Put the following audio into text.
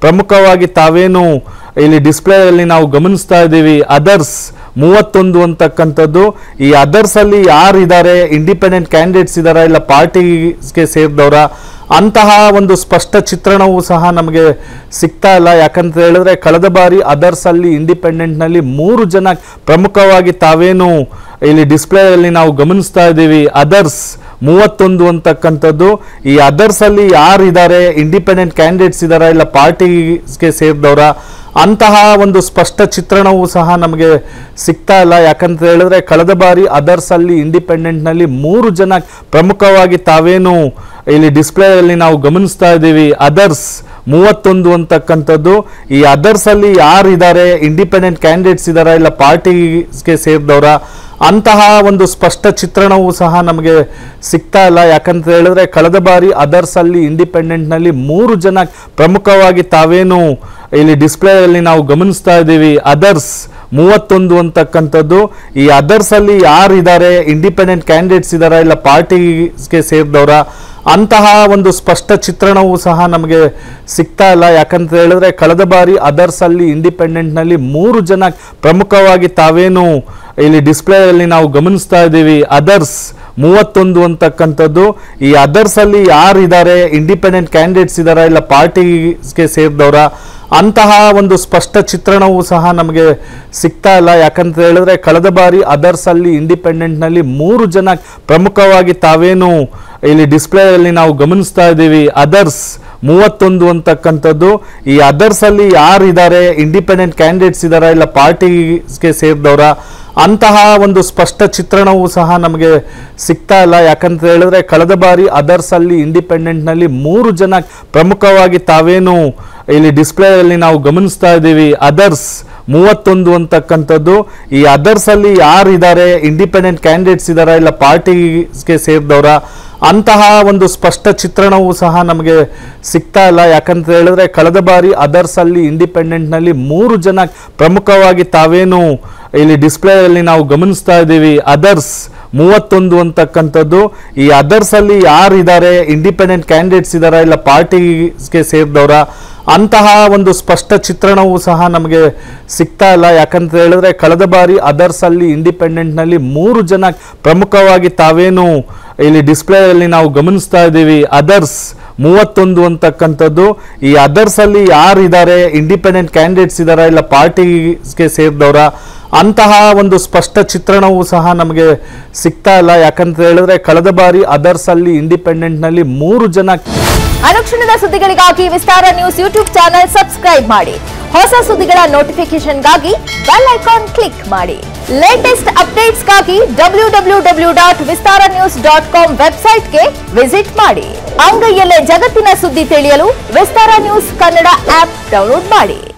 ಪ್ರಮುಖವಾಗಿ ತಾವೇನು ಇಲ್ಲಿ ಡಿಸ್ಪ್ಲೇ ಅಲ್ಲಿ ನಾವು ಗಮನಿಸ್ತಾ ಇದ್ದೀವಿ ಅದರ್ಸ್ ಮೂವತ್ತೊಂದು ಅಂತಕ್ಕಂಥದ್ದು ಈ ಅದರ್ಸ್ ಅಲ್ಲಿ ಯಾರಿದ್ದಾರೆ ಇಂಡಿಪೆಂಡೆಂಟ್ ಕ್ಯಾಂಡಿಡೇಟ್ಸ್ ಇದಾರ ಇಲ್ಲ ಪಾರ್ಟಿಗೆ ಸೇರಿದವರ ಅಂತಹ ಒಂದು ಸ್ಪಷ್ಟ ಚಿತ್ರಣವೂ ಸಹ ನಮಗೆ ಸಿಗ್ತಾ ಇಲ್ಲ ಯಾಕಂತ ಹೇಳಿದ್ರೆ ಕಳೆದ ಬಾರಿ ಅದರ್ಸ್ ಅಲ್ಲಿ ಇಂಡಿಪೆಂಡೆಂಟ್ ನಲ್ಲಿ ಮೂರು ಜನ ಪ್ರಮುಖವಾಗಿ ತಾವೇನು ಇಲ್ಲಿ ಡಿಸ್ಪ್ಲೇ ಅಲ್ಲಿ ನಾವು ಗಮನಿಸ್ತಾ ಇದ್ದೀವಿ ಅದರ್ಸ್ ಮೂವತ್ತೊಂದು ಅಂತಕ್ಕಂಥದ್ದು ಈ ಅದರ್ಸ್ ಅಲ್ಲಿ ಯಾರಿದ್ದಾರೆ ಇಂಡಿಪೆಂಡೆಂಟ್ ಕ್ಯಾಂಡಿಡೇಟ್ಸ್ ಇದಾರ ಇಲ್ಲ ಪಾರ್ಟಿಗೆ ಸೇರಿದವರ ಅಂತಹ ಒಂದು ಸ್ಪಷ್ಟ ಚಿತ್ರಣವೂ ಸಹ ನಮಗೆ ಸಿಗ್ತಾ ಇಲ್ಲ ಯಾಕಂತ ಹೇಳಿದ್ರೆ ಕಳೆದ ಬಾರಿ ಅದರ್ಸ್ ಅಲ್ಲಿ ಇಂಡಿಪೆಂಡೆಂಟ್ ನಲ್ಲಿ ಮೂರು ಜನ ಪ್ರಮುಖವಾಗಿ ತಾವೇನು ಇಲ್ಲಿ ಡಿಸ್ಪ್ಲೇ ಅಲ್ಲಿ ನಾವು ಗಮನಿಸ್ತಾ ಇದ್ದೀವಿ ಅದರ್ಸ್ ಮೂವತ್ತೊಂದು ಅಂತಕ್ಕಂಥದ್ದು ಈ ಅದರ್ಸ್ ಅಲ್ಲಿ ಯಾರಿದ್ದಾರೆ ಇಂಡಿಪೆಂಡೆಂಟ್ ಕ್ಯಾಂಡಿಡೇಟ್ಸ್ ಇದಾರ ಇಲ್ಲ ಪಾರ್ಟಿಗೆ ಸೇರಿದವರ ಅಂತಹ ಒಂದು ಸ್ಪಷ್ಟ ಚಿತ್ರಣವೂ ಸಹ ನಮಗೆ ಸಿಗ್ತಾ ಇಲ್ಲ ಯಾಕಂತ ಹೇಳಿದ್ರೆ ಕಳೆದ ಬಾರಿ ಅದರ್ಸ್ ಅಲ್ಲಿ ಇಂಡಿಪೆಂಡೆಂಟ್ ನಲ್ಲಿ ಮೂರು ಜನ ಪ್ರಮುಖವಾಗಿ ತಾವೇನು ಇಲ್ಲಿ ಡಿಸ್ಪ್ಲೇ ಅಲ್ಲಿ ನಾವು ಗಮನಿಸ್ತಾ ಇದ್ದೀವಿ ಅದರ್ಸ್ ಮೂವತ್ತೊಂದು ಅಂತಕ್ಕಂಥದ್ದು ಈ ಅದರ್ಸ್ ಅಲ್ಲಿ ಯಾರಿದ್ದಾರೆ ಇಂಡಿಪೆಂಡೆಂಟ್ ಕ್ಯಾಂಡಿಡೇಟ್ಸ್ ಇದಾರ ಇಲ್ಲ ಪಾರ್ಟಿಗೆ ಸೇರಿದವರ ಅಂತಹ ಒಂದು ಸ್ಪಷ್ಟ ಚಿತ್ರಣವೂ ಸಹ ನಮಗೆ ಸಿಗ್ತಾ ಇಲ್ಲ ಯಾಕಂತ ಹೇಳಿದ್ರೆ ಕಳೆದ ಬಾರಿ ಅದರ್ಸ್ ಅಲ್ಲಿ ಇಂಡಿಪೆಂಡೆಂಟ್ ನಲ್ಲಿ ಮೂರು ಜನ ಪ್ರಮುಖವಾಗಿ ತಾವೇನು ಇಲ್ಲಿ ಡಿಸ್ಪ್ಲೇ ಅಲ್ಲಿ ನಾವು ಗಮನಿಸ್ತಾ ಇದ್ದೀವಿ ಅದರ್ಸ್ ಮೂವತ್ತೊಂದು ಅಂತಕ್ಕಂಥದ್ದು ಈ ಅದರ್ಸ್ ಅಲ್ಲಿ ಯಾರಿದ್ದಾರೆ ಇಂಡಿಪೆಂಡೆಂಟ್ ಕ್ಯಾಂಡಿಡೇಟ್ಸ್ ಇದಾರ ಇಲ್ಲ ಪಾರ್ಟಿಗೆ ಸೇರಿದವರ ಅಂತಹ ಒಂದು ಸ್ಪಷ್ಟ ಚಿತ್ರಣವೂ ಸಹ ನಮಗೆ ಸಿಗ್ತಾ ಇಲ್ಲ ಯಾಕಂತ ಹೇಳಿದ್ರೆ ಕಳೆದ ಬಾರಿ ಅದರ್ಸ್ ಅಲ್ಲಿ ಇಂಡಿಪೆಂಡೆಂಟ್ ನಲ್ಲಿ ಮೂರು ಜನ ಪ್ರಮುಖವಾಗಿ ತಾವೇನು ಇಲ್ಲಿ ಡಿಸ್ಪ್ಲೇ ಅಲ್ಲಿ ನಾವು ಗಮನಿಸ್ತಾ ಇದ್ದೀವಿ ಅದರ್ಸ್ ಮೂವತ್ತೊಂದು ಅಂತಕ್ಕಂಥದ್ದು ಈ ಅದರ್ಸ್ ಅಲ್ಲಿ ಯಾರಿದ್ದಾರೆ ಇಂಡಿಪೆಂಡೆಂಟ್ ಕ್ಯಾಂಡಿಡೇಟ್ಸ್ ಇದಾರ ಇಲ್ಲ ಪಾರ್ಟಿಗೆ ಸೇರಿದವರ ಅಂತಹ ಒಂದು ಸ್ಪಷ್ಟ ಚಿತ್ರಣವೂ ಸಹ ನಮಗೆ ಸಿಗ್ತಾ ಇಲ್ಲ ಯಾಕಂತ ಹೇಳಿದ್ರೆ ಕಳೆದ ಬಾರಿ ಅದರ್ಸ್ ಅಲ್ಲಿ ಇಂಡಿಪೆಂಡೆಂಟ್ ನಲ್ಲಿ ಮೂರು ಜನ ಪ್ರಮುಖವಾಗಿ ತಾವೇನು ಇಲ್ಲಿ ಡಿಸ್ಪ್ಲೇ ಅಲ್ಲಿ ನಾವು ಗಮನಿಸ್ತಾ ಇದ್ದೀವಿ ಅದರ್ಸ್ ಮೂವತ್ತೊಂದು ಅಂತಕ್ಕಂಥದ್ದು ಈ ಅದರ್ಸ್ ಅಲ್ಲಿ ಯಾರಿದ್ದಾರೆ ಇಂಡಿಪೆಂಡೆಂಟ್ ಕ್ಯಾಂಡಿಡೇಟ್ಸ್ ಇದಾರ ಇಲ್ಲ ಪಾರ್ಟಿಗೆ ಸೇರಿದವರ ಅಂತಹ ಒಂದು ಸ್ಪಷ್ಟ ಚಿತ್ರಣವೂ ಸಹ ನಮಗೆ ಸಿಗ್ತಾ ಇಲ್ಲ ಯಾಕಂತ ಹೇಳಿದ್ರೆ ಕಳೆದ ಬಾರಿ ಅದರ್ಸ್ ಅಲ್ಲಿ ಇಂಡಿಪೆಂಡೆಂಟ್ ನಲ್ಲಿ ಮೂರು ಜನ ಪ್ರಮುಖವಾಗಿ ತಾವೇನು ಇಲ್ಲಿ ಡಿಸ್ಪ್ಲೇ ಅಲ್ಲಿ ನಾವು ಗಮನಿಸ್ತಾ ಇದ್ದೀವಿ ಅದರ್ಸ್ ಮೂವತ್ತೊಂದು ಅಂತಕ್ಕಂಥದ್ದು ಈ ಅದರ್ಸ್ ಅಲ್ಲಿ ಯಾರಿದ್ದಾರೆ ಇಂಡಿಪೆಂಡೆಂಟ್ ಕ್ಯಾಂಡಿಡೇಟ್ಸ್ ಇದಾರ ಇಲ್ಲ ಪಾರ್ಟಿಗೆ ಸೇರಿದವರ ಅಂತಹ ಒಂದು ಸ್ಪಷ್ಟ ಚಿತ್ರಣವೂ ಸಹ ನಮಗೆ ಸಿಗ್ತಾ ಇಲ್ಲ ಯಾಕಂತ ಹೇಳಿದ್ರೆ ಕಳೆದ ಬಾರಿ ಅದರ್ಸ್ ಅಲ್ಲಿ ಇಂಡಿಪೆಂಡೆಂಟ್ ನಲ್ಲಿ ಮೂರು ಜನ ಪ್ರಮುಖವಾಗಿ ತಾವೇನು ಇಲ್ಲಿ ಡಿಸ್ಪ್ಲೇ ಅಲ್ಲಿ ನಾವು ಗಮನಿಸ್ತಾ ಇದ್ದೀವಿ ಅದರ್ಸ್ ಮೂವತ್ತೊಂದು ಅಂತಕ್ಕಂಥದ್ದು ಈ ಅದರ್ಸ್ ಅಲ್ಲಿ ಯಾರಿದ್ದಾರೆ ಇಂಡಿಪೆಂಡೆಂಟ್ ಕ್ಯಾಂಡಿಡೇಟ್ಸ್ ಇದಾರ ಇಲ್ಲ ಪಾರ್ಟಿಗೆ ಸೇರಿದವರ ಅಂತಹ ಒಂದು ಸ್ಪಷ್ಟ ಚಿತ್ರಣವೂ ಸಹ ನಮಗೆ ಸಿಗ್ತಾ ಇಲ್ಲ ಯಾಕಂತ ಹೇಳಿದ್ರೆ ಕಳೆದ ಬಾರಿ ಅದರ್ಸ್ ಅಲ್ಲಿ ಇಂಡಿಪೆಂಡೆಂಟ್ ನಲ್ಲಿ ಮೂರು ಜನ ಅನುಕ್ಷಣದ ಸುದ್ದಿಗಳಿಗಾಗಿ Vistara news YouTube channel subscribe ಮಾಡಿ ಹೊಸ ಸುದ್ದಿಗಳ ನೋಟಿಫಿಕೇಶನ್ಗಾಗಿ ಬೆಲ್ ಐಕಾನ್ ಕ್ಲಿಕ್ ಮಾಡಿ ಲೇಟೆಸ್ಟ್ ಅಪ್ಡೇಟ್ಸ್ಗಾಗಿ W W W dot Vistara news dot com ವೆಬ್ಸೈಟ್ಗೆ ವಿಸಿಟ್ ಮಾಡಿ ಅಂಗೈಯಲ್ಲೇ ಜಗತ್ತಿನ ಸುದ್ದಿ ತಿಳಿಯಲು Vistara news Kannada app download ಮಾಡಿ